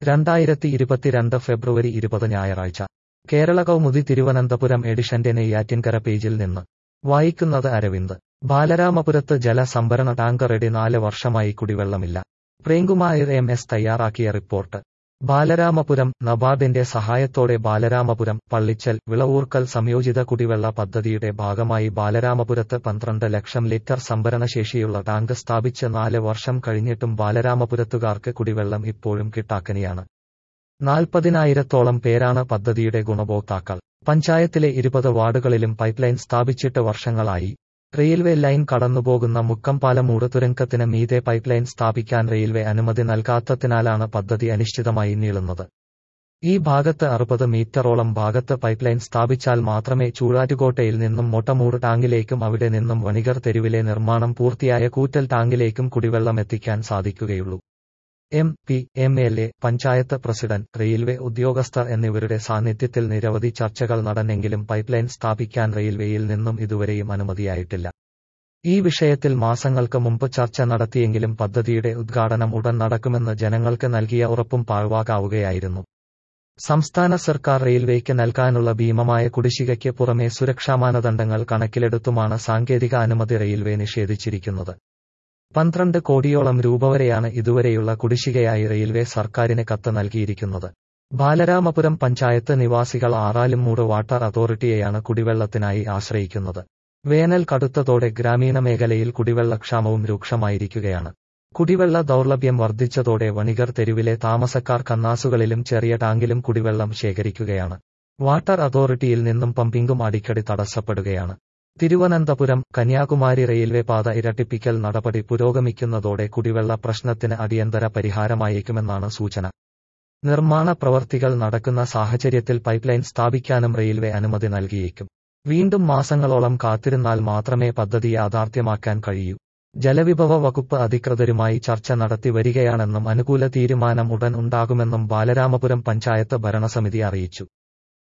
രണ്ടായിരത്തി ഇരുപത്തിരണ്ട് ഫെബ്രുവരി ഇരുപത് ഞായറാഴ്ച കേരള കൗമുദി തിരുവനന്തപുരം എഡിഷന്റെ നെയ്യാറ്റിൻകര പേജിൽ നിന്ന് വായിക്കുന്നത് അരവിന്ദ് ബാലരാമപുരത്ത് ജലസംഭരണ ടാങ്ക് റെഡി നാല് വർഷമായി കുടിവെള്ളമില്ല പ്രേംകുമാർ എം എസ് തയ്യാറാക്കിയ റിപ്പോർട്ട് ബാലരാമപുരം നബാർഡിന്റെ സഹായത്തോടെ ബാലരാമപുരം പള്ളിച്ചൽ വിളവൂർക്കൽ സംയോജിത കുടിവെള്ള പദ്ധതിയുടെ ഭാഗമായി ബാലരാമപുരത്ത് പന്ത്രണ്ട് ലക്ഷം ലിറ്റർ സംഭരണശേഷിയുള്ള ടാങ്ക് സ്ഥാപിച്ച് നാല് വർഷം കഴിഞ്ഞിട്ടും ബാലരാമപുരത്തുകാർക്ക് കുടിവെള്ളം ഇപ്പോഴും കിട്ടാക്കനിയാണ് നാൽപ്പതിനായിരത്തോളം പേരാണ് പദ്ധതിയുടെ ഗുണഭോക്താക്കൾ പഞ്ചായത്തിലെ ഇരുപത് വാർഡുകളിലും പൈപ്പ്ലൈൻ സ്ഥാപിച്ചിട്ട് വർഷങ്ങളായി റെയിൽവേ ലൈൻ കടന്നുപോകുന്ന മുക്കംപാലമൂട് തുരങ്കത്തിന് മീതെ പൈപ്പ്ലൈൻ സ്ഥാപിക്കാൻ റെയിൽവേ അനുമതി നൽകാത്തതിനാലാണ് പദ്ധതി അനിശ്ചിതമായി നീളുന്നത് ഈ ഭാഗത്ത് അറുപത് മീറ്ററോളം ഭാഗത്ത് പൈപ്പ്ലൈൻ സ്ഥാപിച്ചാൽ മാത്രമേ ചൂഴാറ്റുകോട്ടയിൽ നിന്നും മൊട്ടമൂട് ടാങ്കിലേക്കും അവിടെ നിന്നും വണികർ തെരുവിലെ നിർമ്മാണം പൂർത്തിയായ കൂറ്റൽ ടാങ്കിലേക്കും കുടിവെള്ളം എത്തിക്കാൻ സാധിക്കുകയുള്ളൂ M P M L A panchayat president railway ഉദ്യോഗസ്ഥർ എന്നിവരുടെ സാന്നിധ്യത്തിൽ നിരവധി ചർച്ചകൾ നടന്നെങ്കിലും പൈപ്പ്ലൈൻ സ്ഥാപിക്കാൻ റെയിൽവേയിൽ നിന്നും ഇതുവരെയും അനുമതിയായിട്ടില്ല ഈ വിഷയത്തിൽ മാസങ്ങൾക്ക് മുമ്പ് ചർച്ച നടത്തിയെങ്കിലും പദ്ധതിയുടെ ഉദ്ഘാടനം ഉടൻ നടക്കുമെന്ന് ജനങ്ങൾക്ക് നൽകിയ ഉറപ്പും പാഴ്വാക്കാവുകയായിരുന്നു സംസ്ഥാന സർക്കാർ റെയിൽവേക്ക് നൽകാനുള്ള ഭീമമായ കുടിശ്ശികയ്ക്ക് പുറമെ സുരക്ഷാ മാനദണ്ഡങ്ങൾ കണക്കിലെടുത്തുമാണ് സാങ്കേതിക അനുമതി റെയിൽവേ നിഷേധിച്ചിരിക്കുന്നത് പന്ത്രണ്ട് കോടിയോളം രൂപ വരെയാണ് ഇതുവരെയുള്ള കുടിശ്ശികയായി റെയിൽവേ സർക്കാരിന് കത്ത് നൽകിയിരിക്കുന്നത് ബാലരാമപുരം പഞ്ചായത്ത് നിവാസികൾ ആറാലുംമൂട് വാട്ടർ അതോറിറ്റിയെയാണ് കുടിവെള്ളത്തിനായി ആശ്രയിക്കുന്നത് വേനൽ കടുത്തതോടെ ഗ്രാമീണ മേഖലയിൽ കുടിവെള്ളക്ഷാമവും രൂക്ഷമായിരിക്കുകയാണ് കുടിവെള്ള ദൗർലഭ്യം വർദ്ധിച്ചതോടെ വണികർ തെരുവിലെ താമസക്കാർ കന്നാസുകളിലും ചെറിയ ടാങ്കിലും കുടിവെള്ളം ശേഖരിക്കുകയാണ് വാട്ടർ അതോറിറ്റിയിൽ നിന്നും പമ്പിംഗും അടിക്കടി തടസ്സപ്പെടുകയാണ് തിരുവനന്തപുരം കന്യാകുമാരി റെയിൽവേ പാത ഇരട്ടിപ്പിക്കൽ നടപടി പുരോഗമിക്കുന്നതോടെ കുടിവെള്ള പ്രശ്നത്തിന് അടിയന്തര പരിഹാരമായേക്കുമെന്നാണ് സൂചന നിർമ്മാണ പ്രവർത്തികൾ നടക്കുന്ന സാഹചര്യത്തിൽ പൈപ്പ്ലൈൻ സ്ഥാപിക്കാനും റെയിൽവേ അനുമതി നൽകിയേക്കും വീണ്ടും മാസങ്ങളോളം കാത്തിരുന്നാൽ മാത്രമേ പദ്ധതി യാഥാർത്ഥ്യമാക്കാൻ കഴിയൂ ജലവിഭവ വകുപ്പ് അധികൃതരുമായി ചർച്ച നടത്തി വരികയാണെന്നും അനുകൂല തീരുമാനം ഉടൻ ഉണ്ടാകുമെന്നും ബാലരാമപുരം പഞ്ചായത്ത് ഭരണസമിതി അറിയിച്ചു